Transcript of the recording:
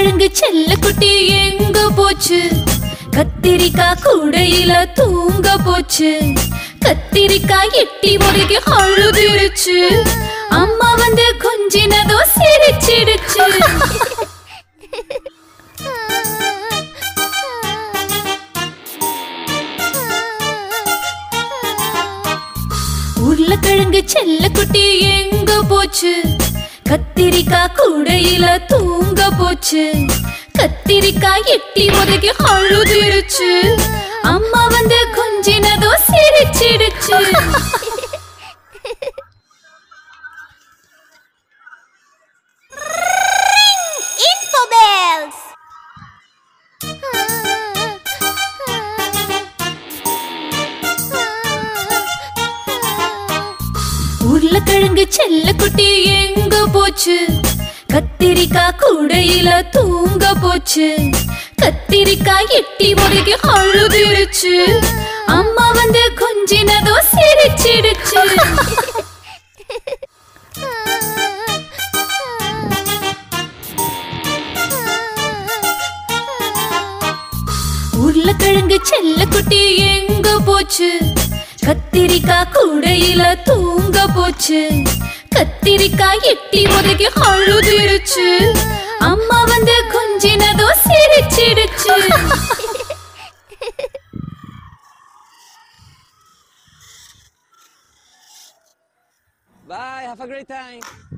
உருளைக்கிழங்கு செல்லக்குட்டி எங்க போச்சு கத்திரிக்காய் கூடையில தூங்க போச்சு கத்திரிக்காய் எட்டி முறைக்கு அழுதுருச்சு அம்மா வந்து கொஞ்சினதோ சிரிச்சிடுச்சு உருளைக்கிழங்கு செல்லக்குட்டி எங்க போச்சு கத்திரிக்காய் கூடையில தூங்க போச்சு கத்திரிக்காய் எட்டி முறைக்கு அழுதுருச்சு அம்மா வந்து கொஞ்சினதோ சிரிச்சிடுச்சு Infobells! உருளைக்கிழங்கு செல்லக்குட்டி எங்க போச்சு கத்திரிக்காய் கூடையில தூங்க போச்சு கத்திரிக்காய் எட்டி முறைக்கு அழுதுருச்சு அம்மா வந்து கொஞ்சினதோ சிரிச்சிடுச்சு உருளைக்கிழங்கு செல்லக்குட்டி எங்க போச்சு கத்திரிக்காய் கூடையில தூங்க போச்சு கத்திரிக்காய் எட்டி முறைக்கு அழுதுருச்சு அம்மா வந்து கொஞ்சினதோ சிரிச்சிடுச்சு Bye, have a great time.